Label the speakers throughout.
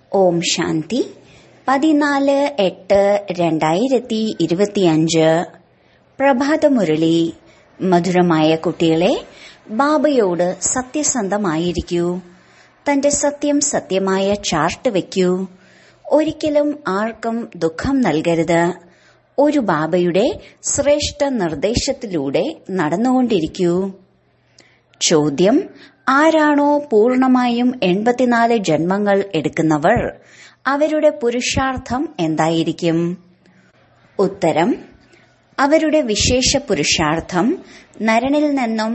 Speaker 1: ഓം ശാന്തി പതിനാല് എട്ട് രണ്ടായിരത്തി ഇരുപത്തിയഞ്ച് പ്രഭാതമുരളി മധുരമായ കുട്ടികളെ ബാബയോട് സത്യസന്ധമായിരിക്കൂ തന്റെ സത്യം സത്യമായ ചാർട്ട് വെക്കൂ ഒരിക്കലും ആർക്കും ദുഃഖം നൽകരുത് ഒരു ബാബയുടെ ശ്രേഷ്ഠ നിർദ്ദേശത്തിലൂടെ നടന്നുകൊണ്ടിരിക്കൂ ചോദ്യം ആരാണോ പൂർണമായും എൺപത്തിനാല് ജന്മങ്ങൾ എടുക്കുന്നവർ അവരുടെ പുരുഷാർത്ഥം എന്തായിരിക്കും ഉത്തരം അവരുടെ വിശേഷ പുരുഷാർത്ഥം നരനിൽ നിന്നും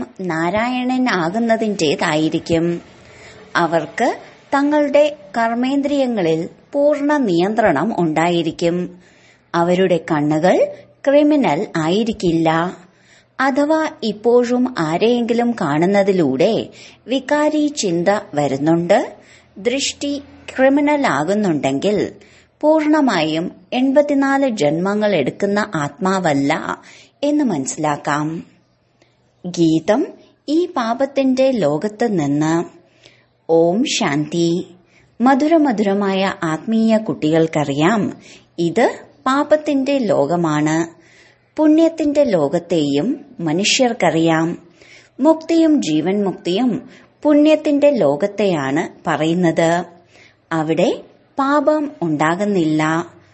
Speaker 1: നാരായണനാകുന്നതിൻ്റെതായിരിക്കും അവർക്ക് തങ്ങളുടെ കർമ്മേന്ദ്രിയങ്ങളിൽ പൂർണ്ണ നിയന്ത്രണം ഉണ്ടായിരിക്കും അവരുടെ കണ്ണുകൾ ക്രിമിനൽ ആയിരിക്കില്ല അഥവാ ഇപ്പോഴും ആരെയെങ്കിലും കാണുന്നതിലൂടെ വികാരി ചിന്ത വരുന്നുണ്ട് ദൃഷ്ടി ക്രിമിനൽ ആകുന്നുണ്ടെങ്കിൽ പൂർണമായും എൺപത്തിനാല് ജന്മങ്ങൾ എടുക്കുന്ന ആത്മാവല്ല എന്ന് മനസ്സിലാക്കാം ഗീതം ഈ പാപത്തിന്റെ ലോകത്ത് നിന്ന് ഓം ശാന്തി മധുരമധുരമായ ആത്മീയ കുട്ടികൾക്കറിയാം ഇത് പാപത്തിന്റെ ലോകമാണ് പുണ്യത്തിന്റെ ലോകത്തെയും മനുഷ്യർക്കറിയാം മുക്തിയും ജീവൻ മുക്തിയും പുണ്യത്തിന്റെ ലോകത്തെയാണ് പറയുന്നത് അവിടെ പാപം ഉണ്ടാകുന്നില്ല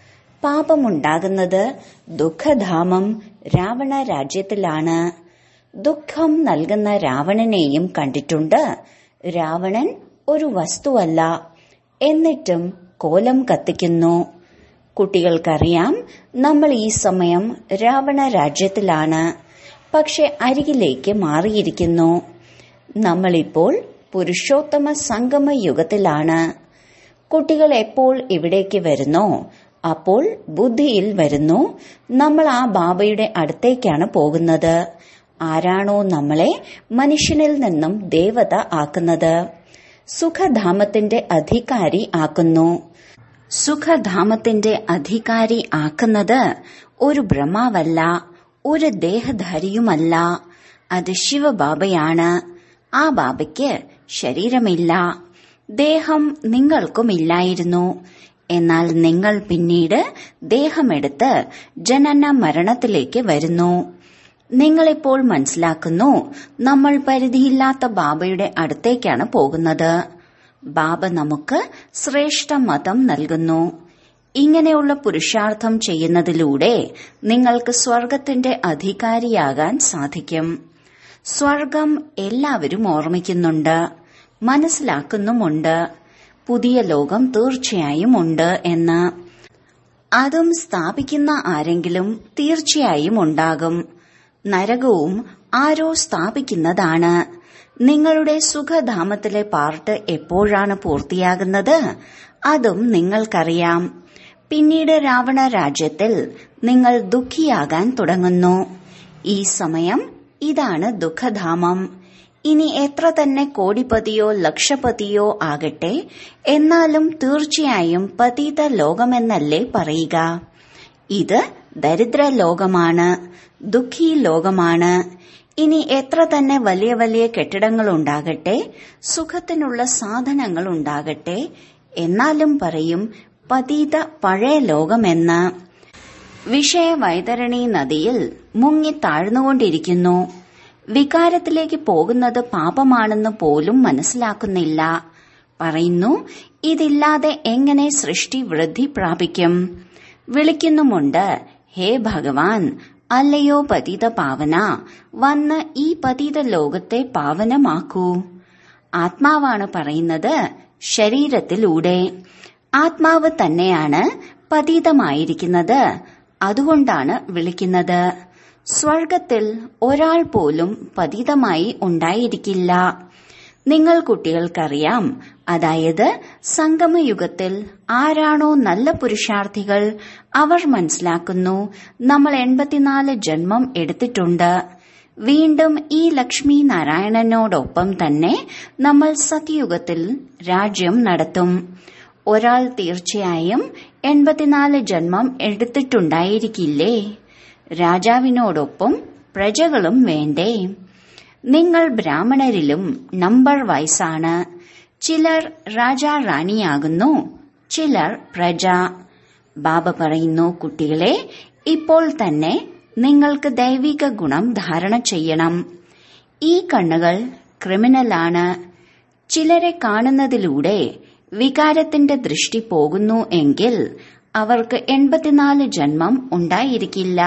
Speaker 1: പാപമുണ്ടാകുന്നത് ദുഃഖധാമം രാവണ രാജ്യത്തിലാണ് ദുഃഖം നൽകുന്ന രാവണനെയും കണ്ടിട്ടുണ്ട് രാവണൻ ഒരു വസ്തുവല്ല എന്നിട്ടും കോലം കത്തിക്കുന്നു കുട്ടികൾക്കറിയാം നമ്മൾ ഈ സമയം രാവണ രാജ്യത്തിലാണ് പക്ഷെ അരികിലേക്ക് മാറിയിരിക്കുന്നു നമ്മളിപ്പോൾ പുരുഷോത്തമ സംഗമ യുഗത്തിലാണ് കുട്ടികൾ എപ്പോൾ ഇവിടേക്ക് വരുന്നോ അപ്പോൾ ബുദ്ധിയിൽ വരുന്നു നമ്മൾ ആ ബാബയുടെ അടുത്തേക്കാണ് പോകുന്നത് ആരാണോ നമ്മളെ മനുഷ്യനിൽ നിന്നും ദേവത ആക്കുന്നത് സുഖധാമത്തിന്റെ അധികാരി ആക്കുന്നു സുഖധാമത്തിന്റെ അധികാരി ആക്കുന്നത് ഒരു ബ്രഹ്മാവല്ല ഒരു ദേഹധാരിയുമല്ല അത് ശിവബാബയാണ് ആ ബാബയ്ക്ക് ശരീരമില്ല ദേഹം നിങ്ങൾക്കുമില്ലായിരുന്നു എന്നാൽ നിങ്ങൾ പിന്നീട് ദേഹമെടുത്ത് ജനന മരണത്തിലേക്ക് വരുന്നു നിങ്ങളിപ്പോൾ മനസ്സിലാക്കുന്നു നമ്മൾ പരിധിയില്ലാത്ത ബാബയുടെ അടുത്തേക്കാണ് പോകുന്നത് ബാബ നമുക്ക് ശ്രേഷ്ഠ മതം നൽകുന്നു ഇങ്ങനെയുള്ള പുരുഷാർത്ഥം ചെയ്യുന്നതിലൂടെ നിങ്ങൾക്ക് സ്വർഗത്തിന്റെ അധികാരിയാകാൻ സാധിക്കും സ്വർഗം എല്ലാവരും ഓർമ്മിക്കുന്നുണ്ട് മനസ്സിലാക്കുന്നുമുണ്ട് പുതിയ ലോകം തീർച്ചയായും ഉണ്ട് എന്ന് അതും സ്ഥാപിക്കുന്ന ആരെങ്കിലും തീർച്ചയായും ഉണ്ടാകും നരകവും ആരോ സ്ഥാപിക്കുന്നതാണ് നിങ്ങളുടെ സുഖധാമത്തിലെ പാർട്ട് എപ്പോഴാണ് പൂർത്തിയാകുന്നത് അതും നിങ്ങൾക്കറിയാം പിന്നീട് രാവണ രാജ്യത്തിൽ നിങ്ങൾ ദുഃഖിയാകാൻ തുടങ്ങുന്നു ഈ സമയം ഇതാണ് ദുഃഖധാമം ഇനി എത്ര തന്നെ കോടിപതിയോ ലക്ഷപതിയോ ആകട്ടെ എന്നാലും തീർച്ചയായും പതീത ലോകമെന്നല്ലേ പറയുക ഇത് ദരിദ്ര ലോകമാണ് ദുഃഖി ലോകമാണ് ഇനി എത്ര തന്നെ വലിയ വലിയ കെട്ടിടങ്ങൾ ഉണ്ടാകട്ടെ സുഖത്തിനുള്ള സാധനങ്ങൾ ഉണ്ടാകട്ടെ എന്നാലും പറയും പതീത പഴയ ലോകമെന്ന് വിഷയവൈതരണി നദിയിൽ മുങ്ങി താഴ്ന്നുകൊണ്ടിരിക്കുന്നു വികാരത്തിലേക്ക് പോകുന്നത് പാപമാണെന്ന് പോലും മനസ്സിലാക്കുന്നില്ല പറയുന്നു ഇതില്ലാതെ എങ്ങനെ സൃഷ്ടി വൃദ്ധി പ്രാപിക്കും വിളിക്കുന്നുമുണ്ട് ഹേ ഭഗവാൻ അല്ലയോ പതിത പാവന വന്ന് ഈ പതിത ലോകത്തെ പാവനമാക്കൂ ആത്മാവാണ് പറയുന്നത് ശരീരത്തിലൂടെ ആത്മാവ് തന്നെയാണ് പതീതമായിരിക്കുന്നത് അതുകൊണ്ടാണ് വിളിക്കുന്നത് സ്വർഗത്തിൽ ഒരാൾ പോലും പതിതമായി ഉണ്ടായിരിക്കില്ല നിങ്ങൾ കുട്ടികൾക്കറിയാം അതായത് സംഗമയുഗത്തിൽ ആരാണോ നല്ല പുരുഷാർത്ഥികൾ അവർ മനസ്സിലാക്കുന്നു നമ്മൾ എൺപത്തിനാല് ജന്മം എടുത്തിട്ടുണ്ട് വീണ്ടും ഈ ലക്ഷ്മി നാരായണനോടൊപ്പം തന്നെ നമ്മൾ സത്യയുഗത്തിൽ രാജ്യം നടത്തും ഒരാൾ തീർച്ചയായും എൺപത്തിനാല് ജന്മം എടുത്തിട്ടുണ്ടായിരിക്കില്ലേ രാജാവിനോടൊപ്പം പ്രജകളും വേണ്ടേ നിങ്ങൾ ബ്രാഹ്മണരിലും നമ്പർ വൈസാണ് ചിലർ രാജാ റാണിയാകുന്നു ചിലർ പ്രജ ബാബ പറയുന്നു കുട്ടികളെ ഇപ്പോൾ തന്നെ നിങ്ങൾക്ക് ദൈവിക ഗുണം ധാരണ ചെയ്യണം ഈ കണ്ണുകൾ ക്രിമിനലാണ് ചിലരെ കാണുന്നതിലൂടെ വികാരത്തിന്റെ ദൃഷ്ടി പോകുന്നു എങ്കിൽ അവർക്ക് എൺപത്തിനാല് ജന്മം ഉണ്ടായിരിക്കില്ല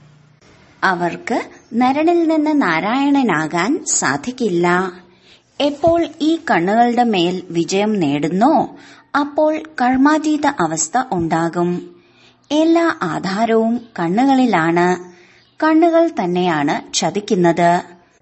Speaker 1: അവർക്ക് നരനിൽ നിന്ന് നാരായണനാകാൻ സാധിക്കില്ല എപ്പോൾ ഈ കണ്ണുകളുടെ മേൽ വിജയം നേടുന്നോ അപ്പോൾ കർമാതീത അവസ്ഥ ഉണ്ടാകും എല്ലാ ആധാരവും കണ്ണുകളിലാണ് കണ്ണുകൾ തന്നെയാണ് ചതിക്കുന്നത്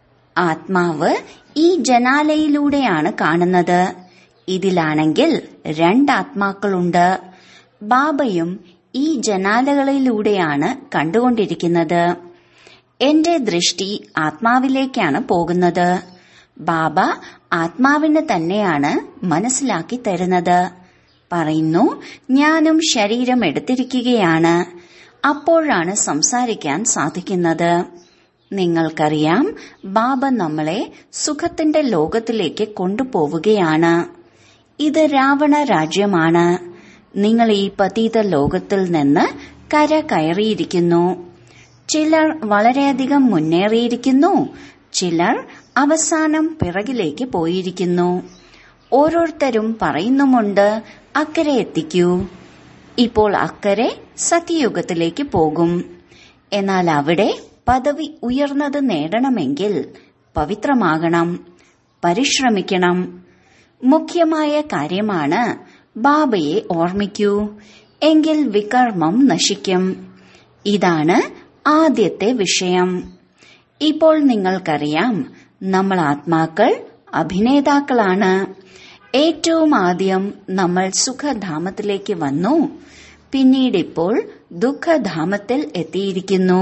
Speaker 1: ആത്മാവ് ഈ ജനാലയിലൂടെയാണ് കാണുന്നത് ഇതിലാണെങ്കിൽ രണ്ടാത്മാക്കളുണ്ട് ബാബയും ഈ ജനാലകളിലൂടെയാണ് കണ്ടുകൊണ്ടിരിക്കുന്നത് എന്റെ ദൃഷ്ടി ആത്മാവിലേക്കാണ് പോകുന്നത് ബാബ ആത്മാവിന് തന്നെയാണ് മനസ്സിലാക്കി തരുന്നത് പറയുന്നു ഞാനും ശരീരം എടുത്തിരിക്കുകയാണ് അപ്പോഴാണ് സംസാരിക്കാൻ സാധിക്കുന്നത് നിങ്ങൾക്കറിയാം ബാബ നമ്മളെ സുഖത്തിന്റെ ലോകത്തിലേക്ക് കൊണ്ടുപോവുകയാണ് ഇത് രാവണ രാജ്യമാണ് നിങ്ങൾ ഈ പതീത ലോകത്തിൽ നിന്ന് കര കയറിയിരിക്കുന്നു ചിലർ വളരെയധികം മുന്നേറിയിരിക്കുന്നു ചിലർ അവസാനം പിറകിലേക്ക് പോയിരിക്കുന്നു ഓരോരുത്തരും പറയുന്നുമുണ്ട് അക്കരെ എത്തിക്കൂ ഇപ്പോൾ അക്കരെ സത്യയുഗത്തിലേക്ക് പോകും എന്നാൽ അവിടെ പദവി ഉയർന്നത് നേടണമെങ്കിൽ പവിത്രമാകണം പരിശ്രമിക്കണം മുഖ്യമായ കാര്യമാണ് ബാബയെ ഓർമ്മിക്കൂ എങ്കിൽ വികർമ്മം നശിക്കും ഇതാണ് ആദ്യത്തെ വിഷയം ഇപ്പോൾ നിങ്ങൾക്കറിയാം നമ്മൾ ആത്മാക്കൾ അഭിനേതാക്കളാണ് ഏറ്റവും ആദ്യം നമ്മൾ സുഖധാമത്തിലേക്ക് വന്നു പിന്നീട് ഇപ്പോൾ ദുഃഖധാമത്തിൽ എത്തിയിരിക്കുന്നു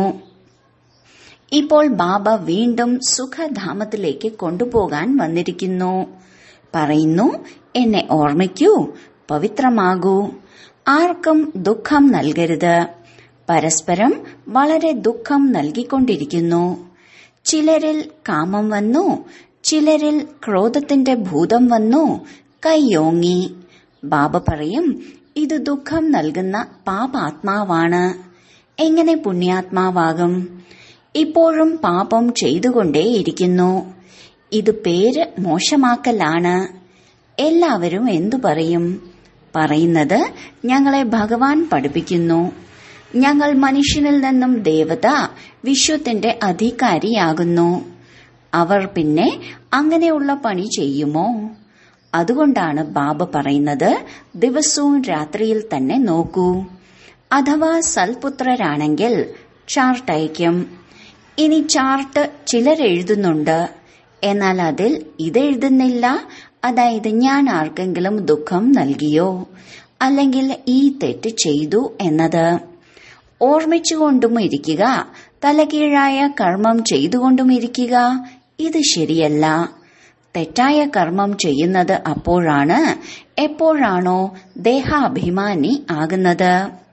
Speaker 1: ഇപ്പോൾ ബാബ വീണ്ടും സുഖധാമത്തിലേക്ക് കൊണ്ടുപോകാൻ വന്നിരിക്കുന്നു പറയുന്നു എന്നെ ഓർമ്മിക്കൂ പവിത്രമാകൂ ആർക്കും ദുഃഖം നൽകരുത് പരസ്പരം വളരെ ദുഃഖം നൽകിക്കൊണ്ടിരിക്കുന്നു ചിലരിൽ കാമം വന്നു ചിലരിൽ ക്രോധത്തിന്റെ ഭൂതം വന്നു കൈയോങ്ങി ബാബ പറയും ഇത് ദുഃഖം നൽകുന്ന പാപാത്മാവാണ് എങ്ങനെ പുണ്യാത്മാവാകും ഇപ്പോഴും പാപം ചെയ്തുകൊണ്ടേയിരിക്കുന്നു ഇത് പേര് മോശമാക്കലാണ് എല്ലാവരും എന്തു പറയും പറയുന്നത് ഞങ്ങളെ ഭഗവാൻ പഠിപ്പിക്കുന്നു ഞങ്ങൾ മനുഷ്യനിൽ നിന്നും ദേവത വിശ്വത്തിന്റെ അധികാരിയാകുന്നു അവർ പിന്നെ അങ്ങനെയുള്ള പണി ചെയ്യുമോ അതുകൊണ്ടാണ് ബാബ പറയുന്നത് ദിവസവും രാത്രിയിൽ തന്നെ നോക്കൂ അഥവാ സൽപുത്രരാണെങ്കിൽ ചാർട്ട് അയക്കും ഇനി ചാർട്ട് ചിലരെഴുതുന്നുണ്ട് എന്നാൽ അതിൽ ഇതെഴുതുന്നില്ല അതായത് ഞാൻ ആർക്കെങ്കിലും ദുഃഖം നൽകിയോ അല്ലെങ്കിൽ ഈ തെറ്റ് ചെയ്തു എന്നത് ഓർമ്മിച്ചുകൊണ്ടും ഇരിക്കുക തലകീഴായ കർമ്മം ചെയ്തുകൊണ്ടും ഇരിക്കുക ഇത് ശരിയല്ല തെറ്റായ കർമ്മം ചെയ്യുന്നത് അപ്പോഴാണ് എപ്പോഴാണോ ദേഹാഭിമാനി ആകുന്നത്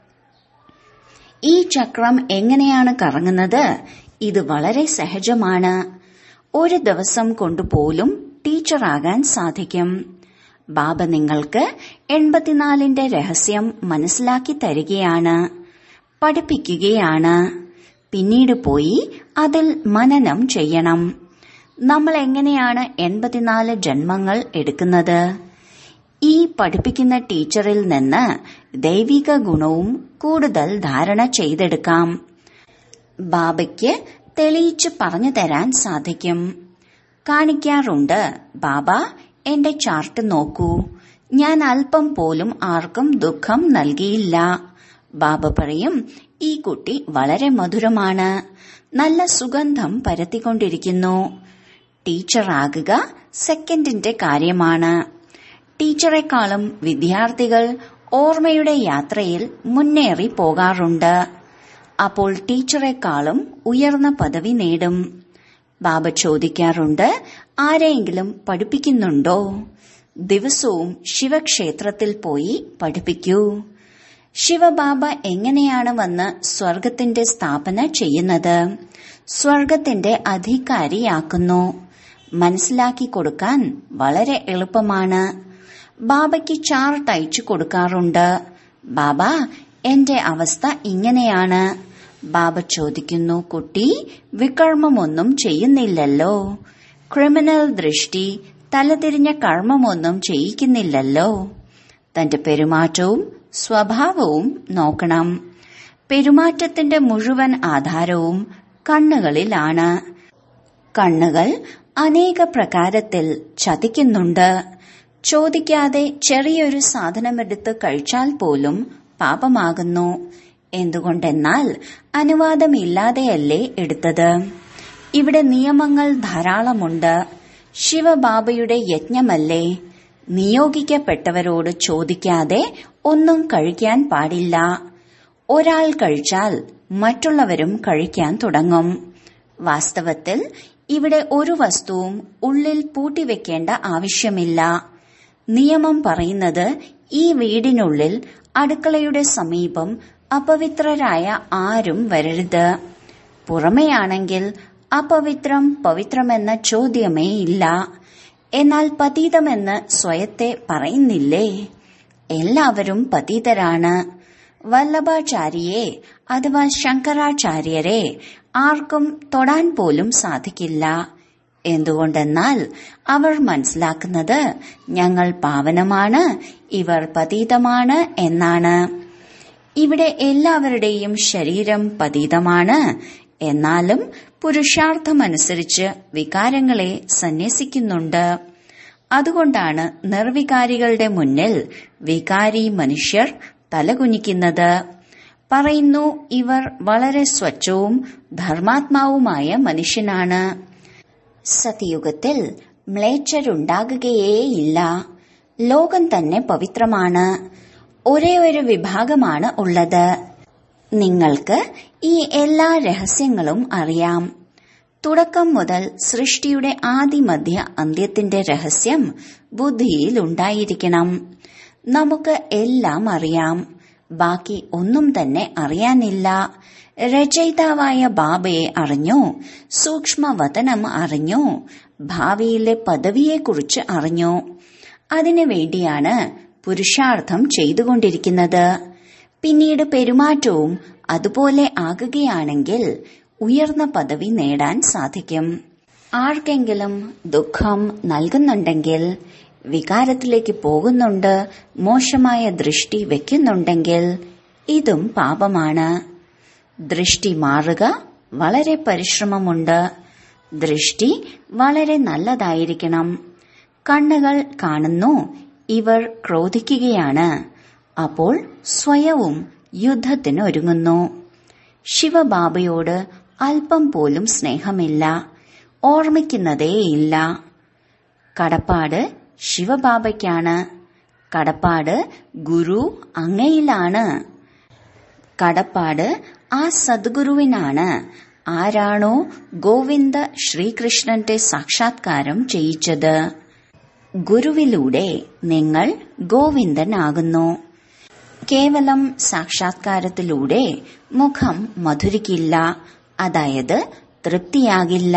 Speaker 1: ഈ ചക്രം എങ്ങനെയാണ് കറങ്ങുന്നത് ഇത് വളരെ സഹജമാണ് ഒരു ദിവസം കൊണ്ടുപോലും ടീച്ചറാകാൻ സാധിക്കും ബാബ നിങ്ങൾക്ക് എൺപത്തിനാലിന്റെ രഹസ്യം മനസ്സിലാക്കി തരികയാണ് പഠിപ്പിക്കുകയാണ് പിന്നീട് പോയി അതിൽ മനനം ചെയ്യണം നമ്മൾ എങ്ങനെയാണ് എൺപത്തിനാല് ജന്മങ്ങൾ എടുക്കുന്നത് ഈ പഠിപ്പിക്കുന്ന ടീച്ചറിൽ നിന്ന് ദൈവിക ഗുണവും കൂടുതൽ ധാരണ ചെയ്തെടുക്കാം ബാബയ്ക്ക് തെളിയിച്ച് പറഞ്ഞു തരാൻ സാധിക്കും കാണിക്കാറുണ്ട് ബാബ എന്റെ ചാർട്ട് നോക്കൂ ഞാൻ അല്പം പോലും ആർക്കും ദുഃഖം നൽകിയില്ല ബാബ പറയും ഈ കുട്ടി വളരെ മധുരമാണ് നല്ല സുഗന്ധം പരത്തിക്കൊണ്ടിരിക്കുന്നു ടീച്ചറാകുക സെക്കൻഡിന്റെ കാര്യമാണ് ടീച്ചറെക്കാളും വിദ്യാർത്ഥികൾ ഓർമ്മയുടെ യാത്രയിൽ മുന്നേറി പോകാറുണ്ട് അപ്പോൾ ടീച്ചറെക്കാളും ഉയർന്ന പദവി നേടും ബാബ ചോദിക്കാറുണ്ട് ആരെയെങ്കിലും പഠിപ്പിക്കുന്നുണ്ടോ ദിവസവും ശിവക്ഷേത്രത്തിൽ പോയി പഠിപ്പിക്കൂ ശിവബാബ എങ്ങനെയാണ് വന്ന് സ്വർഗത്തിന്റെ സ്ഥാപന ചെയ്യുന്നത് സ്വർഗത്തിന്റെ അധികാരിയാക്കുന്നു മനസ്സിലാക്കി കൊടുക്കാൻ വളരെ എളുപ്പമാണ് ബാബയ്ക്ക് ചാർട്ട് അയച്ചു കൊടുക്കാറുണ്ട് ബാബ എന്റെ അവസ്ഥ ഇങ്ങനെയാണ് ബാബ ചോദിക്കുന്നു കുട്ടി വികർമ്മമൊന്നും ചെയ്യുന്നില്ലല്ലോ ക്രിമിനൽ ദൃഷ്ടി തലതിരിഞ്ഞ കർമ്മമൊന്നും ചെയ്യിക്കുന്നില്ലല്ലോ തന്റെ പെരുമാറ്റവും സ്വഭാവവും നോക്കണം പെരുമാറ്റത്തിന്റെ മുഴുവൻ ആധാരവും കണ്ണുകളിലാണ് കണ്ണുകൾ അനേക പ്രകാരത്തിൽ ചതിക്കുന്നുണ്ട് ചോദിക്കാതെ ചെറിയൊരു സാധനമെടുത്ത് കഴിച്ചാൽ പോലും പാപമാകുന്നു എന്തുകൊണ്ടെന്നാൽ അനുവാദമില്ലാതെയല്ലേ എടുത്തത് ഇവിടെ നിയമങ്ങൾ ധാരാളമുണ്ട് ശിവബാബയുടെ യജ്ഞമല്ലേ നിയോഗിക്കപ്പെട്ടവരോട് ചോദിക്കാതെ ഒന്നും കഴിക്കാൻ പാടില്ല ഒരാൾ കഴിച്ചാൽ മറ്റുള്ളവരും കഴിക്കാൻ തുടങ്ങും വാസ്തവത്തിൽ ഇവിടെ ഒരു വസ്തുവും ഉള്ളിൽ പൂട്ടിവെക്കേണ്ട ആവശ്യമില്ല നിയമം പറയുന്നത് ഈ വീടിനുള്ളിൽ അടുക്കളയുടെ സമീപം അപവിത്രരായ ആരും വരരുത് പുറമെയാണെങ്കിൽ അപവിത്രം പവിത്രമെന്ന ചോദ്യമേ ഇല്ല എന്നാൽ പതീതമെന്ന് സ്വയത്തെ പറയുന്നില്ലേ എല്ലാവരും പതീതരാണ് വല്ലഭാചാര്യയെ അഥവാ ശങ്കരാചാര്യരെ ആർക്കും തൊടാൻ പോലും സാധിക്കില്ല എന്തുകൊണ്ടെന്നാൽ അവർ മനസ്സിലാക്കുന്നത് ഞങ്ങൾ പാവനമാണ് ഇവർ പതീതമാണ് എന്നാണ് ഇവിടെ എല്ലാവരുടെയും ശരീരം പതീതമാണ് എന്നാലും പുരുഷാർത്ഥമനുസരിച്ച് വികാരങ്ങളെ സന്യസിക്കുന്നുണ്ട് അതുകൊണ്ടാണ് നിർവികാരികളുടെ മുന്നിൽ വികാരി മനുഷ്യർ തലകുനിക്കുന്നത് പറയുന്നു ഇവർ വളരെ സ്വച്ഛവും ധർമാത്മാവുമായ മനുഷ്യനാണ് സത്യയുഗത്തിൽ മ്ലേച്ഛരുണ്ടാകുകയേയില്ല ലോകം തന്നെ പവിത്രമാണ് ഒരേ ഒരു വിഭാഗമാണ് ഉള്ളത് നിങ്ങൾക്ക് ഈ എല്ലാ രഹസ്യങ്ങളും അറിയാം തുടക്കം മുതൽ സൃഷ്ടിയുടെ ആദിമധ്യ അന്ത്യത്തിന്റെ രഹസ്യം ബുദ്ധിയിൽ ഉണ്ടായിരിക്കണം നമുക്ക് എല്ലാം അറിയാം ബാക്കി ഒന്നും തന്നെ അറിയാനില്ല രചയിതാവായ ബാബയെ അറിഞ്ഞു സൂക്ഷ്മവതനം അറിഞ്ഞു ഭാവിയിലെ പദവിയെക്കുറിച്ച് അറിഞ്ഞു അതിനു വേണ്ടിയാണ് പുരുഷാർത്ഥം ചെയ്തുകൊണ്ടിരിക്കുന്നത് പിന്നീട് പെരുമാറ്റവും അതുപോലെ ആകുകയാണെങ്കിൽ ഉയർന്ന പദവി നേടാൻ സാധിക്കും ആർക്കെങ്കിലും ദുഃഖം നൽകുന്നുണ്ടെങ്കിൽ വികാരത്തിലേക്ക് പോകുന്നുണ്ട് മോശമായ ദൃഷ്ടി വെക്കുന്നുണ്ടെങ്കിൽ ഇതും പാപമാണ് ദൃഷ്ടി മാറുക വളരെ പരിശ്രമമുണ്ട് ദൃഷ്ടി വളരെ നല്ലതായിരിക്കണം കണ്ണുകൾ കാണുന്നു ഇവർ ക്രോധിക്കുകയാണ് അപ്പോൾ സ്വയവും യുദ്ധത്തിന് ഒരുങ്ങുന്നു ശിവബാബയോട് അല്പം പോലും സ്നേഹമില്ല ഓർമ്മിക്കുന്നതേയില്ല കടപ്പാട് ശിവബാബയ്ക്കാണ് കടപ്പാട് ഗുരു അങ്ങയിലാണ് കടപ്പാട് ആ സദ്ഗുരുവിനാണ് ആരാണോ ഗോവിന്ദ ശ്രീകൃഷ്ണന്റെ സാക്ഷാത്കാരം ചെയ്യിച്ചത് ഗുരുവിലൂടെ നിങ്ങൾ ഗോവിന്ദനാകുന്നു കേവലം സാക്ഷാത്കാരത്തിലൂടെ മുഖം മധുരിക്കില്ല അതായത് തൃപ്തിയാകില്ല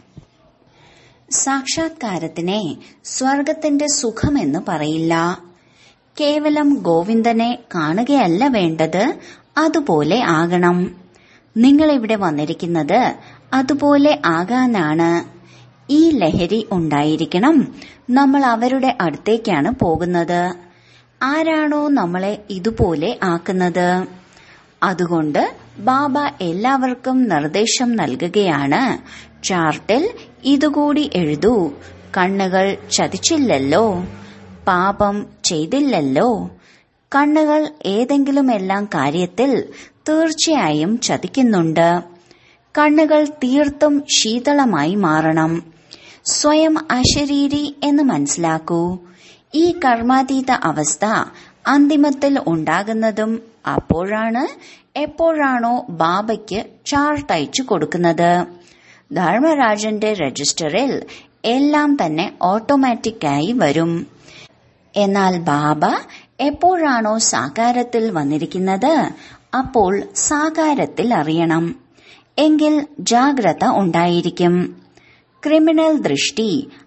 Speaker 1: സാക്ഷാത്കാരത്തിനെ സ്വർഗത്തിന്റെ സുഖമെന്ന് പറയില്ല കേവലം ഗോവിന്ദനെ കാണുകയല്ല വേണ്ടത് അതുപോലെ ആകണം നിങ്ങൾ ഇവിടെ വന്നിരിക്കുന്നത് അതുപോലെ ആകാനാണ് ഈ ലഹരി ഉണ്ടായിരിക്കണം നമ്മൾ അവരുടെ അടുത്തേക്കാണ് പോകുന്നത് ആരാണോ നമ്മളെ ഇതുപോലെ ആക്കുന്നത് അതുകൊണ്ട് ബാബ എല്ലാവർക്കും നിർദ്ദേശം നൽകുകയാണ് ചാർട്ടിൽ ഇതുകൂടി എഴുതൂ കണ്ണുകൾ ചതിച്ചില്ലല്ലോ പാപം ചെയ്തില്ലല്ലോ കണ്ണുകൾ ഏതെങ്കിലുമെല്ലാം കാര്യത്തിൽ തീർച്ചയായും ചതിക്കുന്നുണ്ട് കണ്ണുകൾ തീർത്തും ശീതളമായി മാറണം സ്വയം അശരീരി എന്ന് മനസ്സിലാക്കൂ ഈ കർമാതീത അവസ്ഥ അന്തിമത്തിൽ ഉണ്ടാകുന്നതും അപ്പോഴാണ് എപ്പോഴാണോ ബാബയ്ക്ക് ചാർട്ട് അയച്ചു കൊടുക്കുന്നത് ധർമ്മരാജന്റെ രജിസ്റ്ററിൽ എല്ലാം തന്നെ ഓട്ടോമാറ്റിക്കായി വരും എന്നാൽ ബാബ എപ്പോഴാണോ സാകാരത്തിൽ വന്നിരിക്കുന്നത് അപ്പോൾ സാകാരത്തിൽ അറിയണം എങ്കിൽ ജാഗ്രത ഉണ്ടായിരിക്കും ക്രിമിനൽ ദൃഷ്ടി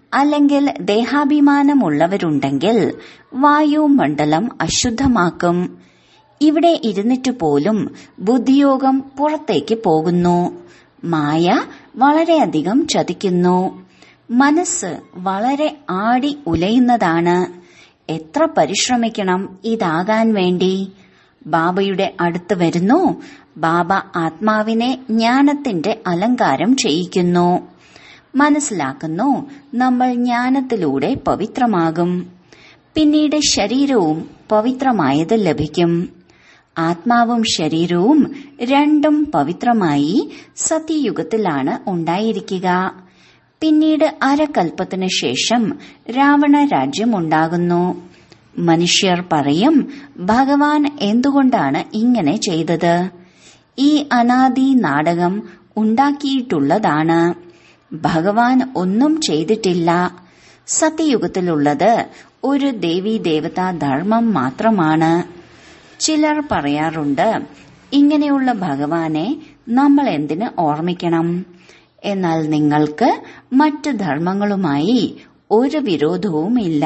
Speaker 1: അല്ലെങ്കിൽ ദേഹാഭിമാനമുള്ളവരുണ്ടെങ്കിൽ വായുമണ്ഡലം അശുദ്ധമാക്കും ഇവിടെ ഇരുന്നിട്ട് പോലും ബുദ്ധിയോഗം പുറത്തേക്ക് പോകുന്നു മായ വളരെയധികം ചതിക്കുന്നു മനസ്സ് വളരെ ആടി ഉലയുന്നതാണ് എത്ര പരിശ്രമിക്കണം ഇതാകാൻ വേണ്ടി ബാബയുടെ അടുത്ത് വരുന്നു ബാബ ആത്മാവിനെ ജ്ഞാനത്തിന്റെ അലങ്കാരം ചെയ്യിക്കുന്നു മനസ്സിലാക്കുന്നു നമ്മൾ ജ്ഞാനത്തിലൂടെ പവിത്രമാകും പിന്നീട് ശരീരവും പവിത്രമായത് ലഭിക്കും ആത്മാവും ശരീരവും രണ്ടും പവിത്രമായി സത്യയുഗത്തിലാണ് ഉണ്ടായിരിക്കുക പിന്നീട് അരകൽപ്പത്തിനു ശേഷം രാവണ രാജ്യം ഉണ്ടാകുന്നു മനുഷ്യർ പറയും ഭഗവാൻ എന്തുകൊണ്ടാണ് ഇങ്ങനെ ചെയ്തത് ഈ അനാദി നാടകം ഉണ്ടാക്കിയിട്ടുള്ളതാണ് ഭഗവാൻ ഒന്നും ചെയ്തിട്ടില്ല സത്യയുഗത്തിലുള്ളത് ഒരു ദേവീ ദേവതാ ധർമ്മം മാത്രമാണ് ചിലർ പറയാറുണ്ട് ഇങ്ങനെയുള്ള ഭഗവാനെ നമ്മൾ എന്തിന് ഓർമ്മിക്കണം എന്നാൽ നിങ്ങൾക്ക് മറ്റ് ധർമ്മങ്ങളുമായി ഒരു വിരോധവുമില്ല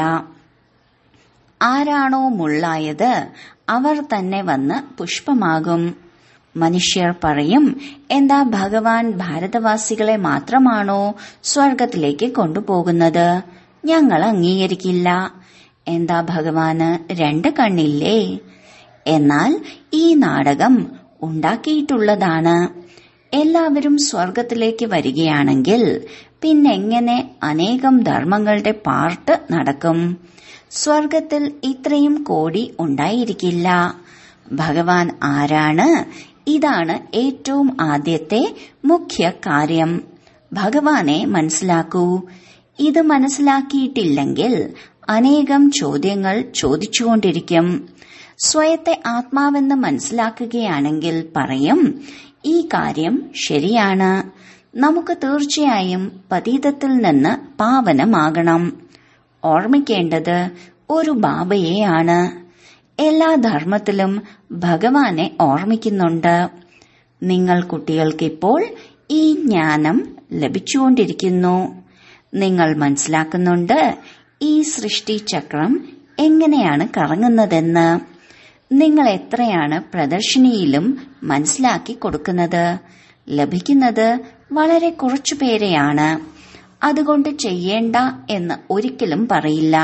Speaker 1: ആരാണോ മുള്ളായത് അവർ തന്നെ വന്ന് പുഷ്പമാകും മനുഷ്യർ പറയും എന്താ ഭഗവാൻ ഭാരതവാസികളെ മാത്രമാണോ സ്വർഗത്തിലേക്ക് കൊണ്ടുപോകുന്നത് ഞങ്ങൾ അംഗീകരിക്കില്ല എന്താ ഭഗവാന് രണ്ട് കണ്ണില്ലേ എന്നാൽ ഈ നാടകം ഉണ്ടാക്കിയിട്ടുള്ളതാണ് എല്ലാവരും സ്വർഗത്തിലേക്ക് വരികയാണെങ്കിൽ പിന്നെങ്ങനെ അനേകം ധർമ്മങ്ങളുടെ പാർട്ട് നടക്കും സ്വർഗത്തിൽ ഇത്രയും കോടി ഉണ്ടായിരിക്കില്ല ഭഗവാൻ ആരാണ് ഇതാണ് ഏറ്റവും ആദ്യത്തെ മുഖ്യ കാര്യം ഭഗവാനെ മനസ്സിലാക്കൂ ഇത് മനസ്സിലാക്കിയിട്ടില്ലെങ്കിൽ അനേകം ചോദ്യങ്ങൾ ചോദിച്ചുകൊണ്ടിരിക്കും സ്വയത്തെ ആത്മാവെന്ന് മനസ്സിലാക്കുകയാണെങ്കിൽ പറയും ഈ കാര്യം ശരിയാണ് നമുക്ക് തീർച്ചയായും പതീതത്തിൽ നിന്ന് പാവനമാകണം ഓർമ്മിക്കേണ്ടത് ഒരു ബാബയെയാണ് എല്ലാ ധർമ്മത്തിലും ഭഗവാനെ ഓർമ്മിക്കുന്നുണ്ട് നിങ്ങൾ കുട്ടികൾക്കിപ്പോൾ ഈ ജ്ഞാനം ലഭിച്ചുകൊണ്ടിരിക്കുന്നു നിങ്ങൾ മനസ്സിലാക്കുന്നുണ്ട് ഈ സൃഷ്ടി ചക്രം എങ്ങനെയാണ് കറങ്ങുന്നതെന്ന് നിങ്ങൾ എത്രയാണ് പ്രദർശിനിയിലും മനസ്സിലാക്കി കൊടുക്കുന്നത് ലഭിക്കുന്നത് വളരെ കുറച്ചു പേരെയാണ് അതുകൊണ്ട് ചെയ്യേണ്ട എന്ന് ഒരിക്കലും പറയില്ല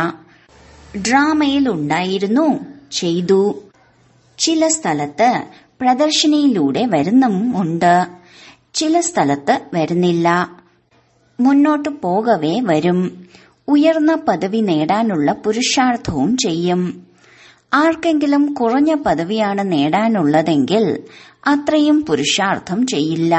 Speaker 1: ഡ്രാമയിൽ ഉണ്ടായിരുന്നു ചെയ്തു ചില സ്ഥലത്ത് പ്രദർശിനിയിലൂടെ വരുന്നുമുണ്ട് ചില സ്ഥലത്ത് വരുന്നില്ല മുന്നോട്ട് പോകവേ വരും ഉയർന്ന പദവി നേടാനുള്ള പുരുഷാർത്ഥവും ചെയ്യും ആർക്കെങ്കിലും കുറഞ്ഞ പദവിയാണ് നേടാനുള്ളതെങ്കിൽ അത്രയും പുരുഷാർത്ഥം ചെയ്യില്ല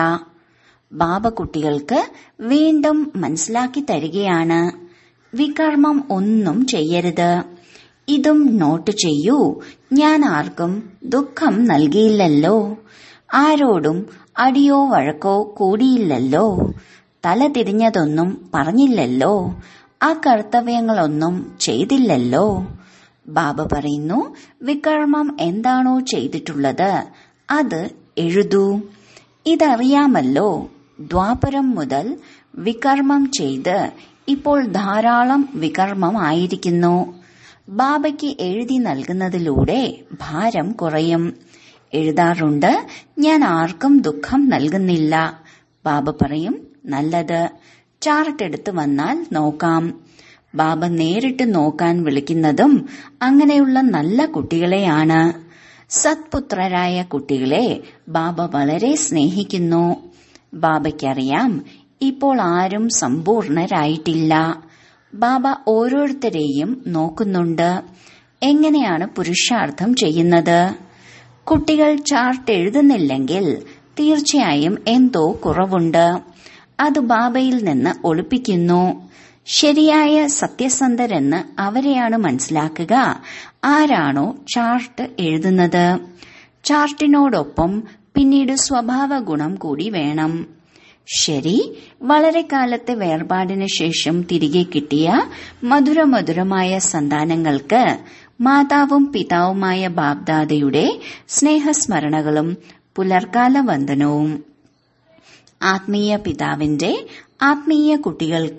Speaker 1: ബാബ കുട്ടികൾക്ക് വീണ്ടും മനസ്സിലാക്കി തരികയാണ് വികർമ്മം ഒന്നും ചെയ്യരുത് ഇതും നോട്ട് ചെയ്യൂ ഞാൻ ആർക്കും ദുഃഖം നൽകിയില്ലല്ലോ ആരോടും അടിയോ വഴക്കോ കൂടിയില്ലല്ലോ തല തിരിഞ്ഞതൊന്നും പറഞ്ഞില്ലല്ലോ ആ കർത്തവ്യങ്ങളൊന്നും ചെയ്തില്ലല്ലോ ബാബ പറയുന്നു വികർമ്മം എന്താണോ ചെയ്തിട്ടുള്ളത് അത് എഴുതൂ ഇതറിയാമല്ലോ ദ്വാപരം മുതൽ വികർമ്മം ചെയ്ത് ഇപ്പോൾ ധാരാളം വികർമ്മമായിരിക്കുന്നു ബാബയ്ക്ക് എഴുതി നൽകുന്നതിലൂടെ ഭാരം കുറയും എഴുതാറുണ്ട് ഞാൻ ആർക്കും ദുഃഖം നൽകുന്നില്ല ബാബ പറയും നല്ലത് ചാർട്ട് എടുത്ത് വന്നാൽ നോക്കാം ബാബ നേരിട്ട് നോക്കാൻ വിളിക്കുന്നതും അങ്ങനെയുള്ള നല്ല കുട്ടികളെയാണ് സത്പുത്രരായ കുട്ടികളെ ബാബ വളരെ സ്നേഹിക്കുന്നു ബാബയ്ക്കറിയാം ഇപ്പോൾ ആരും സമ്പൂർണരായിട്ടില്ല ബാബ ഓരോരുത്തരെയും നോക്കുന്നുണ്ട് എങ്ങനെയാണ് പുരുഷാർത്ഥം ചെയ്യുന്നത് കുട്ടികൾ ചാർട്ട് എഴുതുന്നില്ലെങ്കിൽ തീർച്ചയായും എന്തോ കുറവുണ്ട് അത് ബാബയിൽ നിന്ന് ഒളിപ്പിക്കുന്നു ശരിയായ സത്യസന്ധരെന്ന് അവരെയാണ് മനസ്സിലാക്കുക ആരാണോ ചാർട്ട് എഴുതുന്നത് ചാർട്ടിനോടൊപ്പം പിന്നീട് സ്വഭാവ ഗുണം കൂടി വേണം ശരി വളരെ കാലത്തെ വേർപാടിന് ശേഷം തിരികെ കിട്ടിയ മധുരമധുരമായ സന്താനങ്ങൾക്ക് മാതാവും പിതാവുമായ ബാബ്ദാദയുടെ സ്നേഹസ്മരണകളും പുലർക്കാല വന്ദനവും ആത്മീയ പിതാവിന്റെ ആത്മീയ കുട്ടികൾക്ക്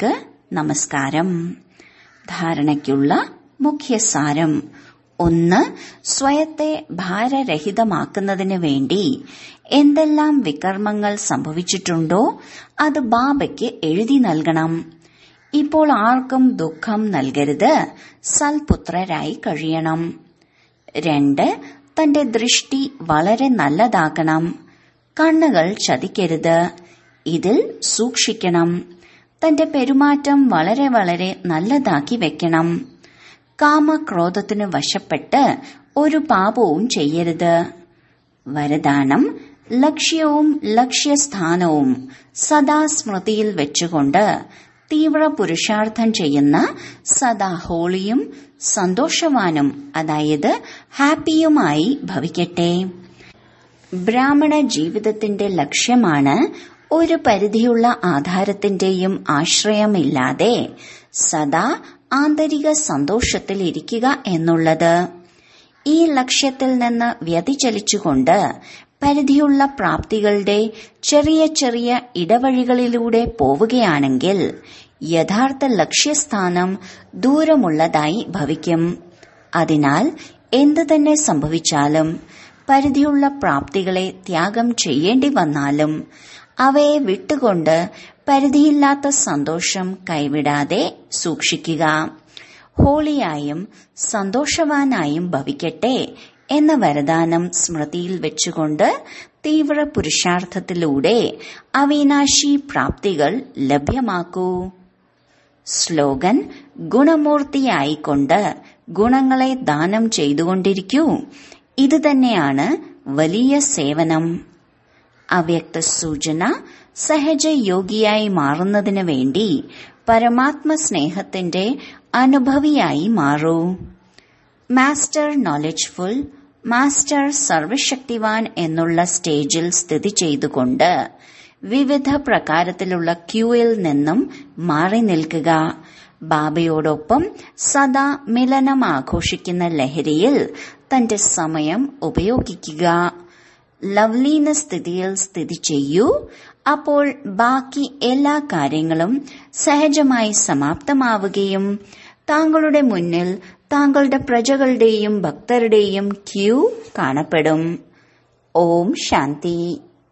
Speaker 1: നമസ്കാരം ധാരണയ്ക്കുള്ള മുഖ്യസാരം ഒന്ന് സ്വയത്തെ ഭാരരഹിതമാക്കുന്നതിന് വേണ്ടി എന്തെല്ലാം വികർമ്മങ്ങൾ സംഭവിച്ചിട്ടുണ്ടോ അത് ബാബയ്ക്ക് എഴുതി നൽകണം ഇപ്പോൾ ആർക്കും ദുഃഖം നൽകരുത് സൽപുത്രരായി കഴിയണം രണ്ട് തന്റെ ദൃഷ്ടി വളരെ നല്ലതാക്കണം കണ്ണുകൾ ചതിക്കരുത് ഇതിൽ സൂക്ഷിക്കണം തന്റെ പെരുമാറ്റം വളരെ വളരെ നല്ലതാക്കി വെക്കണം കാമക്രോധത്തിനു വശപ്പെട്ട് ഒരു പാപവും ചെയ്യരുത് വരദാനം ലക്ഷ്യവും ലക്ഷ്യസ്ഥാനവും സദാ സ്മൃതിയിൽ വെച്ചുകൊണ്ട് തീവ്ര പുരുഷാർത്ഥം ചെയ്യുന്ന സദാ ഹോളിയും സന്തോഷവാനും അതായത് ഹാപ്പിയുമായി ഭവിക്കട്ടെ ബ്രാഹ്മണ ജീവിതത്തിന്റെ ലക്ഷ്യമാണ് ഒരു പരിധിയുള്ള ആധാരത്തിന്റെയും ആശ്രയമില്ലാതെ സദാ ആന്തരിക സന്തോഷത്തിൽ ഇരിക്കുക എന്നുള്ളത് ഈ ലക്ഷ്യത്തിൽ നിന്ന് വ്യതിചലിച്ചുകൊണ്ട് പരിധിയുള്ള പ്രാപ്തികളുടെ ചെറിയ ചെറിയ ഇടവഴികളിലൂടെ പോവുകയാണെങ്കിൽ യഥാർത്ഥ ലക്ഷ്യസ്ഥാനം ദൂരമുള്ളതായി ഭവിക്കും അതിനാൽ എന്തു തന്നെ സംഭവിച്ചാലും പരിധിയുള്ള പ്രാപ്തികളെ ത്യാഗം ചെയ്യേണ്ടി വന്നാലും അവയെ വിട്ടുകൊണ്ട് പരിധിയില്ലാത്ത സന്തോഷം കൈവിടാതെ സൂക്ഷിക്കുക ഹോളിയായും സന്തോഷവാനായും ഭവിക്കട്ടെ എന്ന വരദാനം സ്മൃതിയിൽ വെച്ചുകൊണ്ട് തീവ്ര പുരുഷാർത്ഥത്തിലൂടെ അവിനാശി പ്രാപ്തികൾ ലഭ്യമാക്കൂ സ്ലോഗൻ ഗുണമൂർത്തിയായിക്കൊണ്ട് ഗുണങ്ങളെ ദാനം ചെയ്തുകൊണ്ടിരിക്കൂ ഇത് തന്നെയാണ് വലിയ സേവനം അവ്യക്ത സൂചന സഹജ യോഗിയായി മാറുന്നതിന് വേണ്ടി പരമാത്മ സ്നേഹത്തിന്റെ അനുഭവിയായി മാറൂ മാസ്റ്റർ നോളജ്ഫുൾ മാസ്റ്റർ സർവശക്തിവാൻ എന്നുള്ള സ്റ്റേജിൽ സ്ഥിതി ചെയ്തുകൊണ്ട് വിവിധ പ്രകാരത്തിലുള്ള ക്യൂയിൽ നിന്നും മാറി നിൽക്കുക ബാബയോടൊപ്പം സദാ മിലനം ആഘോഷിക്കുന്ന ലഹരിയിൽ തന്റെ സമയം ഉപയോഗിക്കുക ലവ്ലീന സ്ഥിതിയിൽ സ്ഥിതി ചെയ്യൂ അപ്പോൾ ബാക്കി എല്ലാ കാര്യങ്ങളും സഹജമായി സമാപ്തമാവുകയും താങ്കളുടെ മുന്നിൽ താങ്കളുടെ പ്രജകളുടെയും ഭക്തരുടെയും ക്യൂ കാണപ്പെടും ഓം ശാന്തി